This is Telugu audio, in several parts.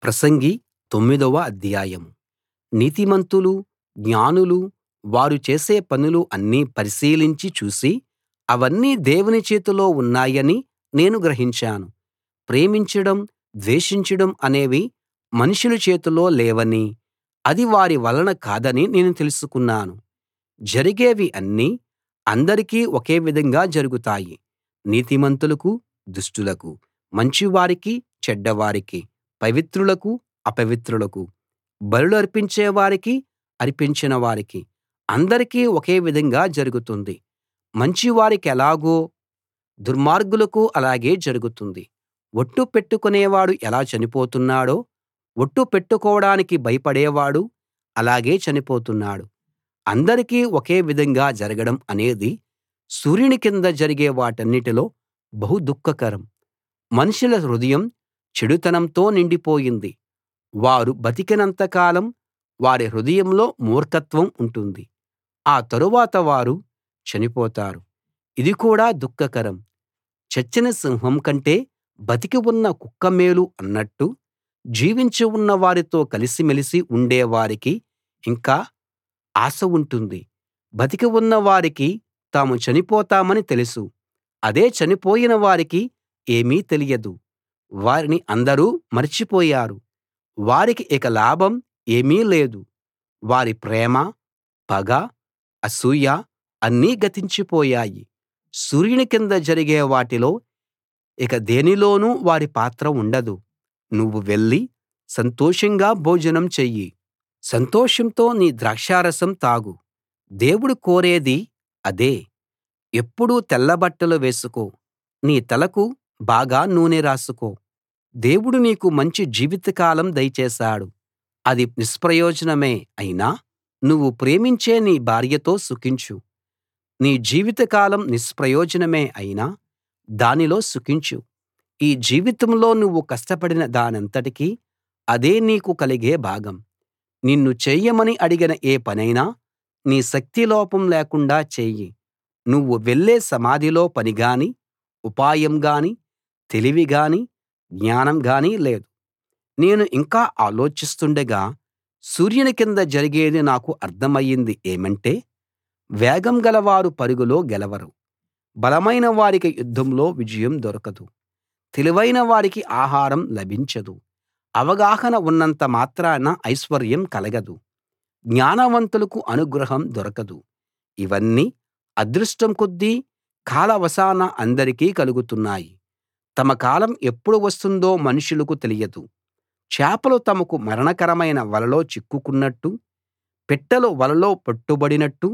ప్రసంగి తొమ్మిదవ అధ్యాయం నీతిమంతులు జ్ఞానులు వారు చేసే పనులు అన్నీ పరిశీలించి చూసి అవన్నీ దేవుని చేతిలో ఉన్నాయని నేను గ్రహించాను ప్రేమించడం ద్వేషించడం అనేవి మనుషుల చేతిలో లేవనీ అది వారి వలన కాదని నేను తెలుసుకున్నాను జరిగేవి అన్నీ అందరికీ ఒకే విధంగా జరుగుతాయి నీతిమంతులకు దుష్టులకు మంచివారికి చెడ్డవారికి పవిత్రులకు అపవిత్రులకు బలులర్పించే వారికి అర్పించని వారికి అందరికీ ఒకే విధంగా జరుగుతుంది మంచివారికెలాగో దుర్మార్గులకు అలాగే జరుగుతుంది ఒట్టు పెట్టుకునేవాడు ఎలా చనిపోతున్నాడో ఒట్టు పెట్టుకోడానికి భయపడేవాడు అలాగే చనిపోతున్నాడు అందరికీ ఒకే విధంగా జరగడం అనేది సూర్యుని కింద జరిగే వాటన్నిటిలో బహు దుఃఖకరం మనుషుల హృదయం చెడుతనంతో నిండిపోయింది వారు బతికినంత కాలం వారి హృదయంలో మూర్ఖత్వం ఉంటుంది ఆ తరువాత వారు చనిపోతారు ఇది కూడా దుఃఖకరం చచ్చిన సింహం కంటే బతికి ఉన్న కుక్క మేలు అన్నట్టు జీవించి ఉన్న వారితో కలిసి మెలిసి ఉండే వారికి ఇంకా ఆశ ఉంటుంది బతికి ఉన్న వారికి తాము చనిపోతామని తెలుసు అదే చనిపోయిన వారికి ఏమీ తెలియదు వారిని అందరూ మర్చిపోయారు వారికి ఇక లాభం ఏమీ లేదు వారి ప్రేమ పగ అసూయ అన్నీ గతించిపోయాయి సూర్యుని కింద జరిగే వాటిలో ఇక దేనిలోనూ వారి పాత్ర ఉండదు నువ్వు వెళ్లి సంతోషంగా భోజనం చెయ్యి సంతోషంతో నీ ద్రాక్షారసం తాగు దేవుడు కోరేది అదే ఎప్పుడూ తెల్ల బట్టలు వేసుకో నీ తలకు బాగా నూనె రాసుకో దేవుడు నీకు మంచి జీవితకాలం దయచేశాడు అది నిష్ప్రయోజనమే అయినా నువ్వు ప్రేమించే నీ భార్యతో సుఖించు నీ జీవితకాలం నిష్ప్రయోజనమే అయినా దానిలో సుఖించు ఈ జీవితంలో నువ్వు కష్టపడిన దానంతటికీ అదే నీకు కలిగే భాగం నిన్ను చెయ్యమని అడిగిన ఏ పనైనా నీ శక్తిలోపం లేకుండా చెయ్యి నువ్వు వెళ్ళే సమాధిలో పని గాని ఉపాయం గాని తెలివి గాని జ్ఞానం గాని లేదు నేను ఇంకా ఆలోచిస్తుండగా సూర్యుని కింద జరిగేది నాకు అర్థమయింది ఏమంటే వేగం గలవారు పరుగులో గెలవరు బలమైన వారికి యుద్ధంలో విజయం దొరకదు తెలివైన వారికి ఆహారం లభించదు అవగాహన ఉన్నంత మాత్రాన ఐశ్వర్యం కలగదు జ్ఞానవంతులకు అనుగ్రహం దొరకదు ఇవన్నీ అదృష్టం కొద్దీ కాలవశాన అందరికీ కలుగుతున్నాయి తమ కాలం ఎప్పుడు వస్తుందో మనుషులకు తెలియదు చేపలు తమకు మరణకరమైన వలలో చిక్కుకున్నట్టు పిట్టలు వలలో పట్టుబడినట్టు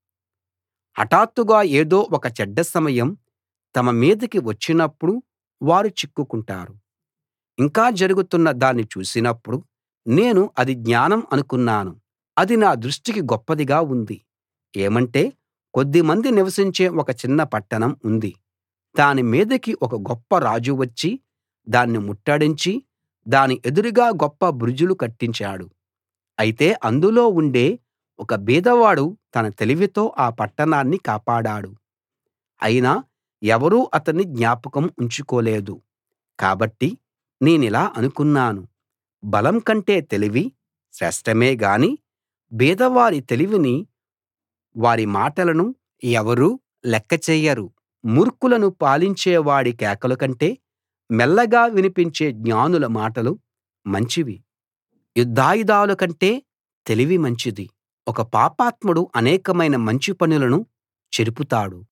హఠాత్తుగా ఏదో ఒక చెడ్డ సమయం తమ మీదికి వచ్చినప్పుడు వారు చిక్కుకుంటారు ఇంకా జరుగుతున్న దాన్ని చూసినప్పుడు నేను అది జ్ఞానం అనుకున్నాను అది నా దృష్టికి గొప్పదిగా ఉంది ఏమంటే కొద్దిమంది నివసించే ఒక చిన్న పట్టణం ఉంది దాని మీదికి ఒక గొప్ప రాజు వచ్చి దాన్ని ముట్టడించి దాని ఎదురుగా గొప్ప బురుజులు కట్టించాడు అయితే అందులో ఉండే ఒక బీదవాడు తన తెలివితో ఆ పట్టణాన్ని కాపాడాడు అయినా ఎవరూ అతన్ని జ్ఞాపకం ఉంచుకోలేదు కాబట్టి నేనిలా అనుకున్నాను బలం కంటే తెలివి శ్రేష్టమే గాని బీదవారి తెలివిని వారి మాటలను ఎవరూ లెక్క చెయ్యరు మూర్ఖులను పాలించే వాడి కేకల కంటే మెల్లగా వినిపించే జ్ఞానుల మాటలు మంచివి యుద్ధాయుధాల కంటే తెలివి మంచిది ఒక పాపాత్ముడు అనేకమైన మంచి పనులను చెరుపుతాడు